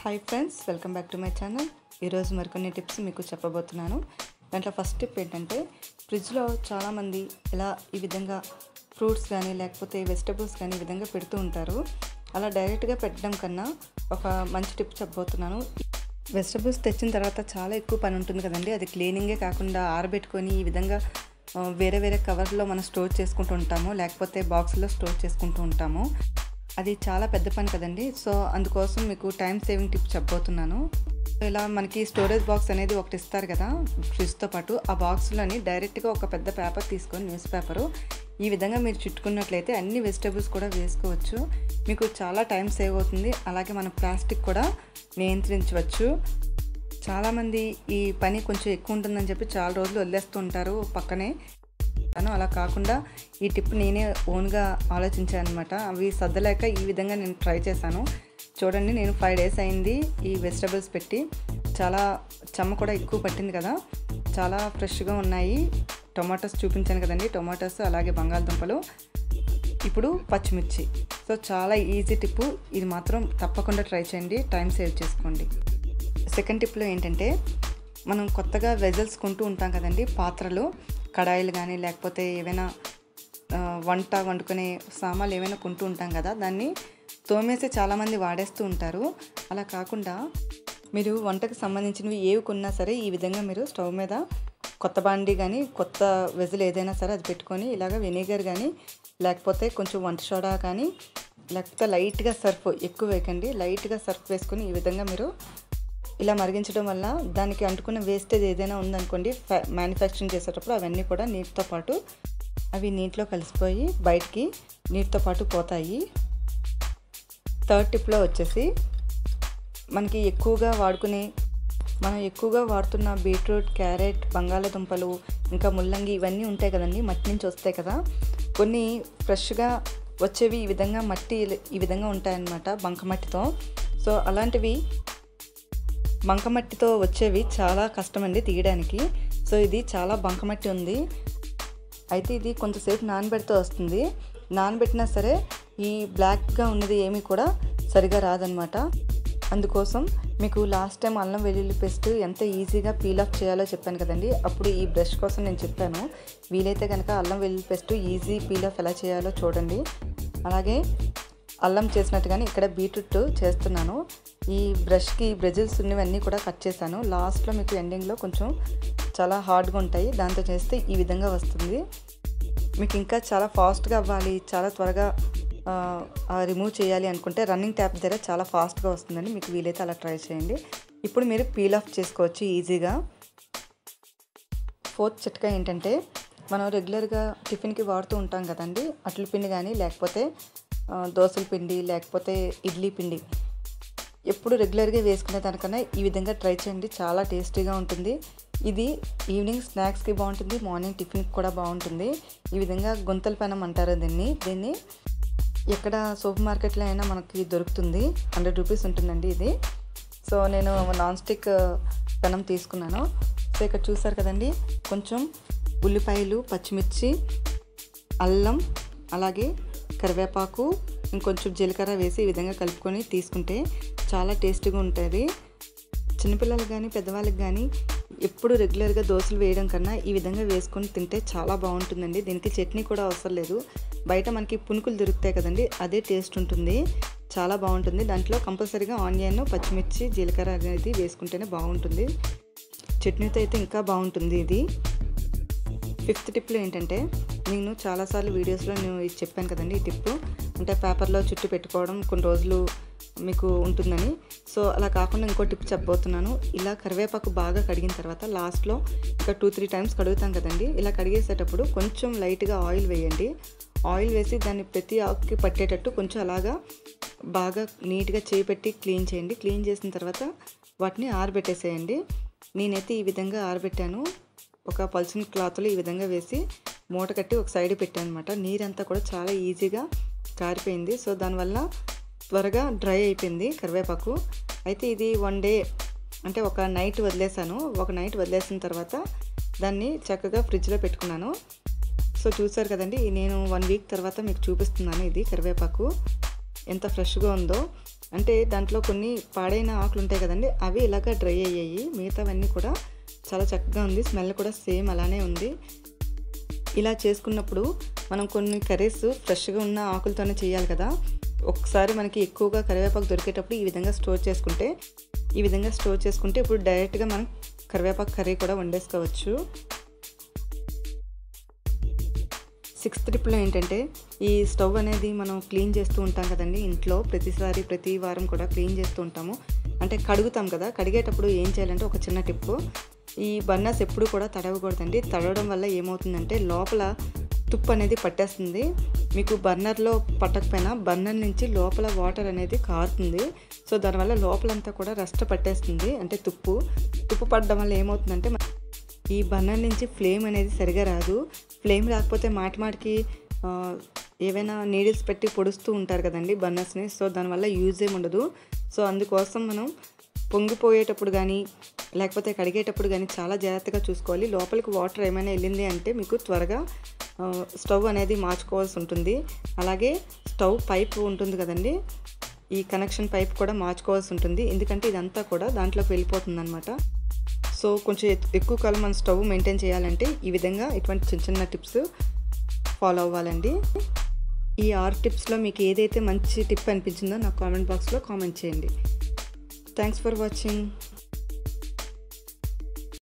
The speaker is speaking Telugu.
hi friends welcome back to my channel ఈరోజు మరికొన్ని టిప్స్ మీకు చెప్పబోతున్నాను దాంట్లో ఫస్ట్ టిప్ ఏంటంటే ఫ్రిడ్జ్లో చాలామంది ఇలా ఈ విధంగా ఫ్రూట్స్ కానీ లేకపోతే వెజిటబుల్స్ కానీ ఈ విధంగా పెడుతూ ఉంటారు అలా డైరెక్ట్గా పెట్టడం కన్నా ఒక మంచి టిప్ చెప్పబోతున్నాను వెజిటబుల్స్ తెచ్చిన తర్వాత చాలా ఎక్కువ పని ఉంటుంది కదండి అది క్లీనింగే కాకుండా ఆరబెట్టుకొని ఈ విధంగా ఆ, వేరే వేరే కవర్లో మనం స్టోర్ చేసుకుంటూ ఉంటాము లేకపోతే బాక్స్లో స్టోర్ చేసుకుంటూ ఉంటాము అది చాలా పెద్ద పని కదండి సో అందుకోసం మీకు టైం సేవింగ్ టిప్ చెప్పబోతున్నాను ఇలా మనకి స్టోరేజ్ బాక్స్ అనేది ఒకటి ఇస్తారు కదా ఫ్రిడ్జ్తో పాటు ఆ బాక్స్లోని డైరెక్ట్గా ఒక పెద్ద పేపర్ తీసుకొని న్యూస్ పేపరు ఈ విధంగా మీరు చుట్టుకున్నట్లయితే అన్ని వెజిటబుల్స్ కూడా వేసుకోవచ్చు మీకు చాలా టైం సేవ్ అవుతుంది అలాగే మన ప్లాస్టిక్ కూడా నియంత్రించవచ్చు చాలామంది ఈ పని కొంచెం ఎక్కువ ఉంటుందని చెప్పి చాలా రోజులు వదిలేస్తూ ఉంటారు పక్కనే అను అలా కాకుండా ఈ టిప్ నేనే ఓన్గా ఆలోచించాను అనమాట అవి సర్దలేక ఈ విధంగా నేను ట్రై చేశాను చూడండి నేను ఫైవ్ డేస్ అయింది ఈ వెజిటబుల్స్ పెట్టి చాలా చెమ్మ కూడా ఎక్కువ పట్టింది కదా చాలా ఫ్రెష్గా ఉన్నాయి టొమాటోస్ చూపించాను కదండి టొమాటోస్ అలాగే బంగాళదుంపలు ఇప్పుడు పచ్చిమిర్చి సో చాలా ఈజీ టిప్పు ఇది మాత్రం తప్పకుండా ట్రై చేయండి టైం సేవ్ చేసుకోండి సెకండ్ టిప్లో ఏంటంటే మనం కొత్తగా వెజల్స్ కొంటూ ఉంటాం కదండి పాత్రలు కడాయిలు కానీ లేకపోతే ఏవైనా ఆ, వంట వండుకునే సామాన్లు ఏమైనా కొంటూ ఉంటాం కదా దాన్ని తోమేసి చాలామంది వాడేస్తూ ఉంటారు అలా కాకుండా మీరు వంటకు సంబంధించినవి ఏవి కొన్నా సరే ఈ విధంగా మీరు స్టవ్ మీద కొత్త బాండి కానీ కొత్త వెజల్ ఏదైనా సరే అది పెట్టుకొని ఇలాగ వెనిగర్ కానీ లేకపోతే కొంచెం వంట సోడా కానీ లేకపోతే లైట్గా సర్ఫ్ ఎక్కువ వేయకండి లైట్గా సర్ఫ్ వేసుకొని ఈ విధంగా మీరు ఇలా మరిగించడం వల్ల దానికి అంటుకున్న వేస్టేజ్ ఏదైనా ఉందనుకోండి మ్యానుఫ్యాక్చరింగ్ చేసేటప్పుడు అవన్నీ కూడా నీటితో పాటు అవి నీటిలో కలిసిపోయి బయటికి నీటితో పాటు పోతాయి థర్డ్ టిప్లో వచ్చేసి మనకి ఎక్కువగా వాడుకునే మనం ఎక్కువగా వాడుతున్న బీట్రూట్ క్యారెట్ బంగాళదుంపలు ఇంకా ముల్లంగి ఇవన్నీ ఉంటాయి కదండి మట్టి నుంచి వస్తాయి కదా కొన్ని ఫ్రెష్గా వచ్చేవి ఈ విధంగా మట్టి ఈ విధంగా ఉంటాయన్నమాట బంకమట్టితో సో అలాంటివి బంకమట్టితో వచ్చేవి చాలా కష్టమండి తీయడానికి సో ఇది చాలా బంకమట్టి ఉంది అయితే ఇది కొంతసేపు నానబెడితే వస్తుంది నానబెట్టినా సరే ఈ బ్లాక్గా ఉన్నది ఏమీ కూడా సరిగా రాదనమాట అందుకోసం మీకు లాస్ట్ టైం అల్లం వెల్లుల్లి పేస్ట్ ఎంత ఈజీగా పీల్ ఆఫ్ చేయాలో చెప్పాను కదండి అప్పుడు ఈ బ్రష్ కోసం నేను చెప్పాను వీలైతే కనుక అల్లం వెల్లుల్లి పేస్ట్ ఈజీ పీల్ ఆఫ్ ఎలా చేయాలో చూడండి అలాగే అల్లం చేసినట్టుగానే ఇక్కడ బీట్రూట్ చేస్తున్నాను ఈ బ్రష్కి బ్రెజిల్స్ ఉన్నవన్నీ కూడా కట్ చేశాను లాస్ట్లో మీకు ఎండింగ్లో కొంచెం చాలా హార్డ్గా ఉంటాయి దాంతో చేస్తే ఈ విధంగా వస్తుంది మీకు ఇంకా చాలా ఫాస్ట్గా అవ్వాలి చాలా త్వరగా రిమూవ్ చేయాలి అనుకుంటే రన్నింగ్ ట్యాప్ దగ్గర చాలా ఫాస్ట్గా వస్తుందండి మీకు వీలైతే అలా ట్రై చేయండి ఇప్పుడు మీరు పీల్ ఆఫ్ చేసుకోవచ్చు ఈజీగా ఫోర్త్ చిట్కా ఏంటంటే మనం రెగ్యులర్గా టిఫిన్కి వాడుతూ ఉంటాం కదండి అట్ల పిండి కానీ లేకపోతే ఆ, దోసల పిండి లేకపోతే ఇడ్లీ పిండి ఎప్పుడు రెగ్యులర్గా వేసుకునే దానికన్నా ఈ విధంగా ట్రై చేయండి చాలా టేస్టీగా ఉంటుంది ఇది ఈవినింగ్ స్నాక్స్కి బాగుంటుంది మార్నింగ్ టిఫిన్కి కూడా బాగుంటుంది ఈ విధంగా గుంతల పెనం అంటారు దీన్ని దీన్ని ఎక్కడ సూపర్ మార్కెట్లో అయినా మనకి దొరుకుతుంది హండ్రెడ్ రూపీస్ ఉంటుందండి ఇది సో నేను నాన్ స్టిక్ పెనం తీసుకున్నాను సో ఇక్కడ చూసారు కదండి కొంచెం ఉల్లిపాయలు పచ్చిమిర్చి అల్లం అలాగే కరివేపాకు ఇంకొంచెం జీలకర్ర వేసి ఈ విధంగా కలుపుకొని తీసుకుంటే చాలా టేస్టీగా ఉంటుంది చిన్నపిల్లలకు కానీ పెద్దవాళ్ళకి కానీ ఎప్పుడు రెగ్యులర్గా దోశలు వేయడం కన్నా ఈ విధంగా వేసుకొని తింటే చాలా బాగుంటుందండి దీనికి చట్నీ కూడా అవసరం లేదు బయట మనకి పునుకులు దొరుకుతాయి కదండి అదే టేస్ట్ ఉంటుంది చాలా బాగుంటుంది దాంట్లో కంపల్సరీగా ఆనియన్ పచ్చిమిర్చి జీలకర్ర అనేది వేసుకుంటేనే బాగుంటుంది చట్నీతో అయితే ఇంకా బాగుంటుంది ఇది ఫిఫ్త్ టిప్లో ఏంటంటే నేను చాలాసార్లు వీడియోస్లో నేను ఇది చెప్పాను కదండి ఈ టిప్ అంటే పేపర్లో చుట్టు పెట్టుకోవడం కొన్ని రోజులు మీకు ఉంటుందని సో అలా కాకుండా ఇంకో టిప్ చెప్పబోతున్నాను ఇలా కరివేపాకు బాగా కడిగిన తర్వాత లాస్ట్లో ఇంకా టూ త్రీ టైమ్స్ కడుగుతాం కదండి ఇలా కడిగేసేటప్పుడు కొంచెం లైట్గా ఆయిల్ వేయండి ఆయిల్ వేసి దాన్ని ప్రతి ఆకుకి పట్టేటట్టు కొంచెం అలాగా బాగా నీట్గా చేపెట్టి క్లీన్ చేయండి క్లీన్ చేసిన తర్వాత వాటిని ఆరబెట్టేసేయండి నేనైతే ఈ విధంగా ఆరబెట్టాను ఒక పల్చిన క్లాత్లో ఈ విధంగా వేసి మూట కట్టి ఒక సైడ్ పెట్టాను అనమాట నీరంతా కూడా చాలా ఈజీగా కారిపోయింది సో దానివల్ల త్వరగా డ్రై అయిపోయింది కరివేపాకు అయితే ఇది వన్ డే అంటే ఒక నైట్ వదిలేసాను ఒక నైట్ వదిలేసిన తర్వాత దాన్ని చక్కగా ఫ్రిడ్జ్లో పెట్టుకున్నాను సో చూసారు కదండి నేను వన్ వీక్ తర్వాత మీకు చూపిస్తున్నాను ఇది కరివేపాకు ఎంత ఫ్రెష్గా ఉందో అంటే దాంట్లో కొన్ని పాడైన ఆకులు ఉంటాయి కదండి అవి ఇలాగ డ్రై అయ్యాయి మిగతావన్నీ కూడా చాలా చక్కగా ఉంది స్మెల్ కూడా సేమ్ అలానే ఉంది ఇలా చేసుకున్నప్పుడు మనం కొన్ని కర్రీస్ ఫ్రెష్గా ఉన్న ఆకులతోనే చేయాలి కదా ఒకసారి మనకి ఎక్కువగా కరివేపాకు దొరికేటప్పుడు ఈ విధంగా స్టోర్ చేసుకుంటే ఈ విధంగా స్టోర్ చేసుకుంటే ఇప్పుడు డైరెక్ట్గా మనం కరివేపాకు కర్రీ కూడా వండేసుకోవచ్చు సిక్స్త్ ట్రిప్లో ఏంటంటే ఈ స్టవ్ అనేది మనం క్లీన్ చేస్తూ ఉంటాం కదండి ఇంట్లో ప్రతిసారి ప్రతి వారం కూడా క్లీన్ చేస్తూ ఉంటాము అంటే కడుగుతాం కదా కడిగేటప్పుడు ఏం చేయాలంటే ఒక చిన్న టిప్పు ఈ బర్నర్స్ ఎప్పుడు కూడా తడవకూడదండి తడవడం వల్ల ఏమవుతుందంటే లోపల తుప్పు అనేది పట్టేస్తుంది మీకు బర్నర్లో పట్టకపోయినా బర్నర్ నుంచి లోపల వాటర్ అనేది కారుతుంది సో దానివల్ల లోపలంతా కూడా రస్ట్ పట్టేస్తుంది అంటే తుప్పు తుప్పు పడడం వల్ల ఏమవుతుందంటే ఈ బర్నర్ నుంచి ఫ్లేమ్ అనేది సరిగా రాదు ఫ్లేమ్ రాకపోతే మాటి మాటికి ఆ, ఏవైనా నీడిల్స్ పెట్టి పొడుస్తూ ఉంటారు కదండి బర్నర్స్ని సో దానివల్ల యూజ్ ఏమి ఉండదు సో అందుకోసం మనం పొంగిపోయేటప్పుడు కానీ లేకపోతే కడిగేటప్పుడు కానీ చాలా జాగ్రత్తగా చూసుకోవాలి లోపలికి వాటర్ ఏమైనా వెళ్ళింది అంటే మీకు త్వరగా ఆ, స్టవ్ అనేది మార్చుకోవాల్సి ఉంటుంది అలాగే స్టవ్ పైప్ ఉంటుంది కదండి ఈ కనెక్షన్ పైప్ కూడా మార్చుకోవాల్సి ఉంటుంది ఎందుకంటే ఇదంతా కూడా దాంట్లోకి వెళ్ళిపోతుంది అనమాట సో కొంచెం ఎక్- ఎక్కువ కాలం మన స్టవ్ మెయింటైన్ చేయాలంటే ఈ విధంగా ఇటువంటి చిన్న చిన్న టిప్స్ ఫాలో అవ్వాలండి ఈ ఆరు టిప్స్లో మీకు ఏదైతే మంచి టిప్ అనిపించిందో నాకు కామెంట్ బాక్స్లో కామెంట్ చేయండి థ్యాంక్స్ ఫర్ వాచింగ్